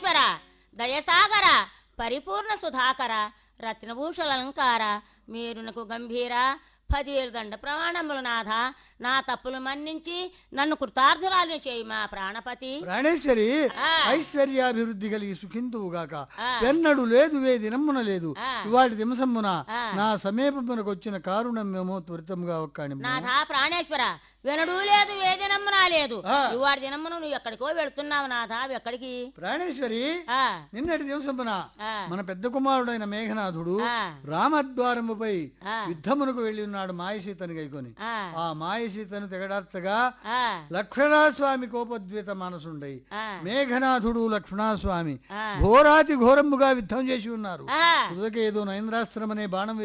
ప్రాణేశ్వర దయసాగర పరిపూర్ణ సుధాకర రత్నభూషలంకార మీరునకు గంభీర పదివేలు దండ ప్రమాణములు నాథ నా తప్పులు మన్నించి నన్ను కృతార్థురాలు చేయి మా ప్రాణపతి ప్రాణేశ్వరి ఆ. ఐశ్వర్యాభివృద్ధి కలిగి సుఖింతువుగాక ఆ. వెన్నడు లేదు వే దినమ్మున లేదు ఆ. ఇవాటి దిమసమ్మున ఆ. నా సమీపమునకు వచ్చిన కారుణ్యమేమో త్వరితముగా ఒక్కాని నాథా ప్రాణేశ్వర వినడు లేదు ఏ దినమ్మునా లేదు ఆ. ఇవాడి దినమ్మును నువ్వు ఎక్కడికో వెళుతున్నావు నాథా ఎక్కడికి ప్రాణేశ్వరి ఆ నిన్నటి దివసమున ఆ. మన పెద్ద కుమారుడైన మేఘనాథుడు ఆ. రామద్వారముపై ఆ. యుద్ధమునకు వెళ్ళి ఉన్నాడు మాయసీతని గైకొని ఆ. ఆ మాయసీతను తెగడార్చగా ఆ లక్ష్మణస్వామి కోపద్వేత మనసుండై ఆ. మేఘనాథుడు లక్ష్మణస్వామి ఆ. ఘోరాతి ఘోరముగా యుద్ధం చేసి ఉన్నారు ఆ. ఏదో నైంద్రాస్త్రం అనే బాణం